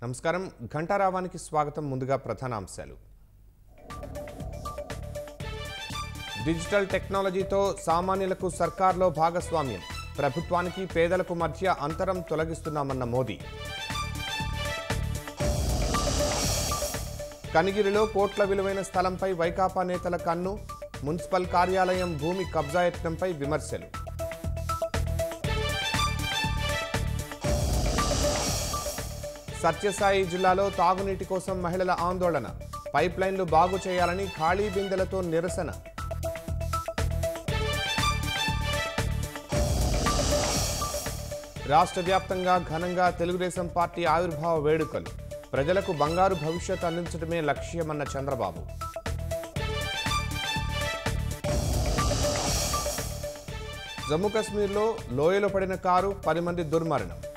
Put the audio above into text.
నమస్కారం ఘంటారావానికి స్వాగతం ముందుగా ప్రధానాంశాలు డిజిటల్ టెక్నాలజీతో సామాన్యులకు సర్కార్లో భాగస్వామ్యం ప్రభుత్వానికి పేదలకు మధ్య అంతరం తొలగిస్తున్నామన్న మోదీ కనిగిరిలో కోట్ల విలువైన స్థలంపై వైకాపా నేతల కన్ను మున్సిపల్ కార్యాలయం భూమి కబ్జా యత్నంపై విమర్శలు సత్యసాయి జిల్లాలో తాగునీటి కోసం మహిళల ఆందోళన పైప్ లైన్లు బాగు చేయాలని ఖాళీ బిందెలతో నిరసన రాష్ట్ర వ్యాప్తంగా ఘనంగా తెలుగుదేశం పార్టీ ఆవిర్భావ వేడుకలు ప్రజలకు బంగారు భవిష్యత్ అందించడమే లక్ష్యమన్న చంద్రబాబు జమ్మూ కశ్మీర్లో లోయలో పడిన కారు పది మంది దుర్మరణం